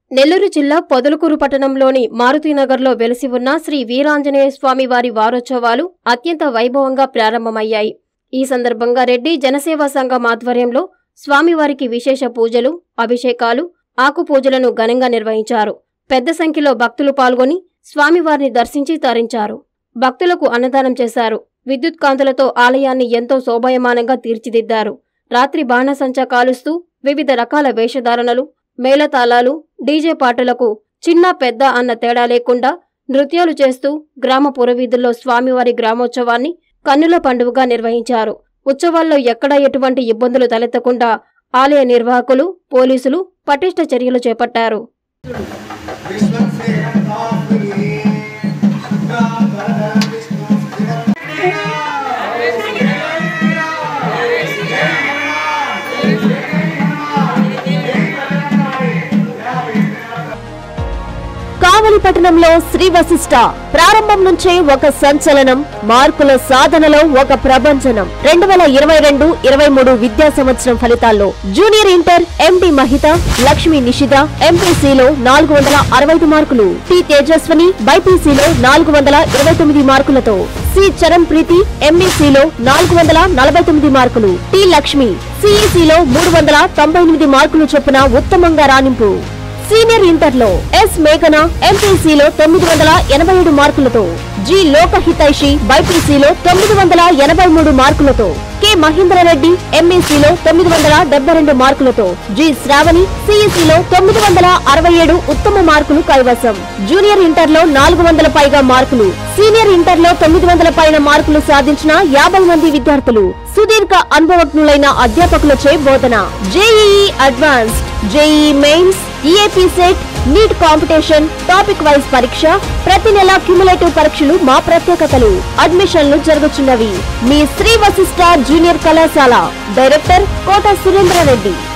నెల్లూరు జిల్లా పొదలకూరు పట్టణంలోని మారుతినగర్లో వెలిసి ఉన్న శ్రీ వీరాంజనేయ స్వామి వారి వారోత్సవాలు అత్యంత వైభవంగా ప్రారంభమయ్యాయి ఈ సందర్భంగా రెడ్డి జనసేవా సంఘం ఆధ్వర్యంలో స్వామివారికి విశేష పూజలు అభిషేకాలు ఆకు పూజలను ఘనంగా నిర్వహించారు పెద్ద సంఖ్యలో భక్తులు పాల్గొని స్వామివారిని దర్శించి తరించారు భక్తులకు అన్నదానం చేశారు విద్యుత్ కాంతులతో ఆలయాన్ని ఎంతో శోభాయమానంగా తీర్చిదిద్దారు రాత్రి బాణసంచా కాలుస్తూ వివిధ రకాల వేషధారణలు మేళతాళాలు డీజే పాటలకు చిన్న పెద్ద అన్న తేడా లేకుండా నృత్యాలు చేస్తూ గ్రామ పురవీధుల్లో స్వామివారి గ్రామోత్సవాన్ని కన్నుల పండుగగా నిర్వహించారు ఉత్సవాల్లో ఎక్కడా ఎటువంటి ఇబ్బందులు తలెత్తకుండా ఆలయ నిర్వాహకులు పోలీసులు పటిష్ట చర్యలు చేపట్టారు కావలి పట్టణంలో శ్రీ వశిష్ట ప్రారంభం నుంచే ఒక సంచలనం మార్కుల సాధనలో ఒక ప్రభంజనం రెండు వేల ఇరవై రెండు ఇరవై మూడు విద్యా సంవత్సరం ఫలితాల్లో junior inter MD Mahitha Lakshmi Nishitha ఎంపీసీలో నాలుగు వందల అరవై ఐదు మార్కులు టి తేజస్వని బైపీసీలో నాలుగు వందల ఇరవై తొమ్మిది మార్కులతో సి చరణ్ ప్రీతి ఎంఈసీలో నాలుగు వందల నలభై తొమ్మిది మార్కులు టి లక్ష్మి సిఈసీలో మూడు వందల తొంభై ఎనిమిది మార్కులు చొప్పున ఉత్తమంగా రాణింపు సీనియర్ ఇంటర్ లో ఎస్ మేఘన ఎంపీసీలో తొమ్మిది వందల ఎనభై ఏడు మార్కులతో జి లోకహితైషి బైపీసీలో తొమ్మిది వందల ఎనభై మూడు మార్కులతో కె మహేంద్రరెడ్డి ఎంఈసీలో తొమ్మిది వందల డెబ్బై రెండు మార్కులతో జి శ్రావణి సిఈసీలో తొమ్మిది వందల అరవై ఏడు ఉత్తమ మార్కులు కైవసం జూనియర్ ఇంటర్ లో నాలుగు వందల పైగా మార్కులు సీనియర్ ఇంటర్ లో తొమ్మిది వందల పైన మార్కులు సాధించిన యాభై మంది విద్యార్థులు సుదీర్ఘ అనుభవజ్ఞులైన అధ్యాపకులచే బోధన JEE advanced JEE mains EAPCET NEET competition topic wise పరీక్ష ప్రతి నెల క్యుములేటివ్ పరీక్షలు మా ప్రత్యేకతలు అడ్మిషన్లు జరుగుతున్నవి మీ శ్రీ వశిష్ట జూనియర్ కళాశాల డైరెక్టర్ కోట సురేంద్రారెడ్డి